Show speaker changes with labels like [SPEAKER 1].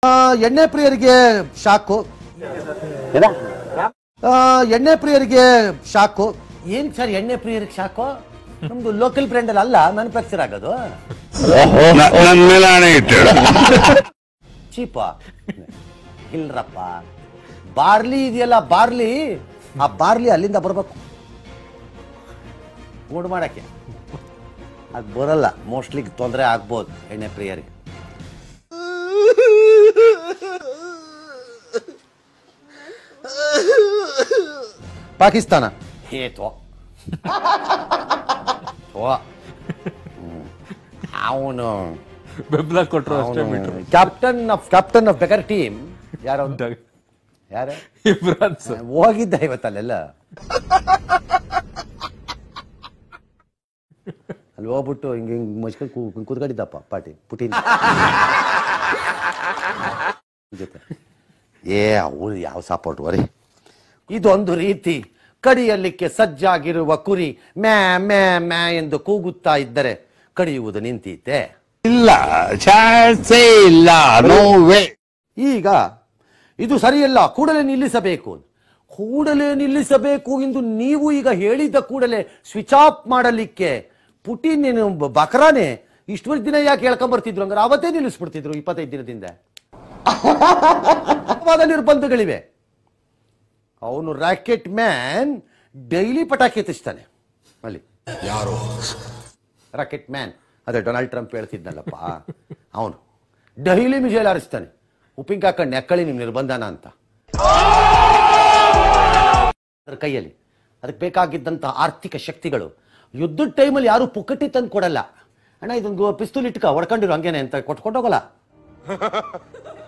[SPEAKER 1] ಆ, ಎಣ್ಣೆ ಪ್ರಿಯರಿಗೆ ಶಾಕು ಆ, ಎಣ್ಣೆ ಪ್ರಿಯರಿಗೆ ಶಾಕು ಏನ್ ಸರ್ ಎಣ್ಣೆ ಪ್ರಿಯರಿಗೆ ಶಾಕು ನಮ್ದು ಲೋಕಲ್ ಬ್ರ್ಯಾಂಡ್ ಅಲ್ಲಿ ಅಲ್ಲ ಮ್ಯಾನುಫ್ಯಾಕ್ಚರ್ ಆಗೋದು
[SPEAKER 2] ನನ್ನ ಮೇಲೆ ಹಣೆ ಇಟ್ಟಳು
[SPEAKER 1] ಚೀಪ ಇಲ್ರಪ್ಪ ಬಾರ್ಲಿ ಇದೆಯಲ್ಲ ಬಾರ್ಲಿ ಆ ಬಾರ್ಲಿ ಅಲ್ಲಿಂದ ಬರ್ಬೇಕು ಮೂಡ್ ಮಾಡಕ್ಕೆ ಅದು ಬರಲ್ಲ ಮೋಸ್ಟ್ಲಿ ತೊಂದರೆ ಆಗ್ಬೋದು ಎಣ್ಣೆ ಪ್ರಿಯರಿಗೆ ಪಾಕಿಸ್ತಾನ ಹೇತೋ ಅವನು
[SPEAKER 3] ಬೆಂಬಲ ಕೊಟ್ರು ಅಷ್ಟೇ ಬಿಟ್ರು
[SPEAKER 1] ಕ್ಯಾಪ್ಟನ್ ಆಫ್ ಕ್ಯಾಪ್ಟನ್ ಆಫ್ ಬೆಕರ್ ಟೀಮ್ ಯಾರು ಯಾರು
[SPEAKER 3] ಇಮ್ರಾನ್ ಸರ್
[SPEAKER 1] ಹೋಗಿದ್ದ ಇವತ್ತಲ್ಲೆಲ್ಲ ಅಲ್ಲಿ ಹೋಗ್ಬಿಟ್ಟು ಹಿಂಗೆ ಹಿಂಗೆ ಮುಚ್ಕೊಂಡು ಕೂತ್ಕೊಂಡಿದ್ದಪ್ಪ ಪಾಟಿ ಪುಟಿನ್ ಜೊತೆ ಏ ಅವ್ರು ಯಾವ ಸಪೋರ್ಟ್ ವರಿ ಇದೊಂದು ರೀತಿ ಕಡಿಯಲಿಕ್ಕೆ ಸಜ್ಜಾಗಿರುವ ಕುರಿ ಮ್ಯಾ ಮ್ಯಾ ಮ್ಯಾ ಎಂದು ಕೂಗುತ್ತಾ ಇದ್ದರೆ ಕಡಿಯುವುದು ನಿಂತೀತೆ
[SPEAKER 2] ಇಲ್ಲ ಚಾನ್ಸೇ ಇಲ್ಲ ನೋ ವೇ
[SPEAKER 1] ಈಗ ಇದು ಸರಿಯಲ್ಲ ಕೂಡಲೇ ನಿಲ್ಲಿಸಬೇಕು ಕೂಡಲೇ ನಿಲ್ಲಿಸಬೇಕು ಎಂದು ನೀವು ಈಗ ಹೇಳಿದ ಕೂಡಲೇ ಸ್ವಿಚ್ ಆಫ್ ಮಾಡಲಿಕ್ಕೆ ಪುಟಿನ್ ಏನು ಬ- ಬಕರಾನೆ ಇಷ್ಟು ದಿನ ಯಾಕೆ ಹೇಳ್ಕೊಂಬರ್ತಿದ್ರು ಹಂಗಾರೆ ಅವತ್ತೇ ನಿಲ್ಲಿಸ್ಬಿಡ್ತಿದ್ರು ಇಪ್ಪತ್ತೈದು ದಿನದಿಂದ ಆವಾಗ ನಿರ್ಬಂಧಗಳಿವೆ ಅವನು ರಾಕೆಟ್ ಮ್ಯಾನ್ ಡೈಲಿ ಪಟಾಕಿ ಎತ್ತಿಸ್ತಾನೆ ಅಲ್ಲಿ ಯಾರು ರಾಕೆಟ್ ಮ್ಯಾನ್ ಅದೇ ಡೊನಾಲ್ಡ್ ಟ್ರಂಪ್ ಹೇಳ್ತಿದ್ನಲ್ಲಪ್ಪ ಅವನು ಡೈಲಿ ಮಿಸೈಲ್ ಹಾರಿಸ್ತಾನೆ ಉಪ್ಪಿನ ಹಾಕೊಂಡು ನೆಕ್ಕಳಿ ನಿಮ್ ನಿರ್ಬಂಧನ ಅಂತ ಅದ್ರ ಕೈಯಲ್ಲಿ ಅದಕ್ಕೆ ಬೇಕಾಗಿದ್ದಂತಹ ಆರ್ಥಿಕ ಶಕ್ತಿಗಳು ಯುದ್ಧದ ಟೈಮಲ್ಲಿ ಯಾರು ಪುಕ್ಕಟಿ ತಂದು ಕೊಡಲ್ಲ ಅಣ್ಣ ಇದೊಂದು ಪಿಸ್ತೂಲ್ ಇಟ್ಕ ಹೊಡ್ಕೊಂಡಿರು ಹಂಗೇನೆ ಅಂತ ಕೊಟ್ಕೊಂಡು ಹೋಗಲ್ಲ